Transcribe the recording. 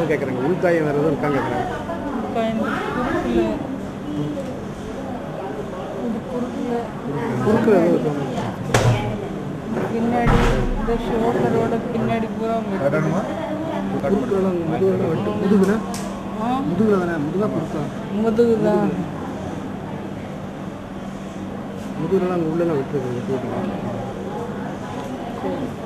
இருக்கான்னு கேட்குறாங்க உள்காயம் வேறு எதுவும் இருக்கான்னு கேட்குறாங்க குறுக்கில் எதுவும் இருக்காங்க பின்னாடி இந்த ஷோல்டரோட பின்னாடி பூரா வெட்டு. குறுக்கில் முதுகுல வெட்டு முதுகுனா ஆ, முதுகுல தானே முதுகா குறுக்கா முதுகுதான் முதுகுலாம் உள்ள வெட்டுருக்கு வெட்டி சரி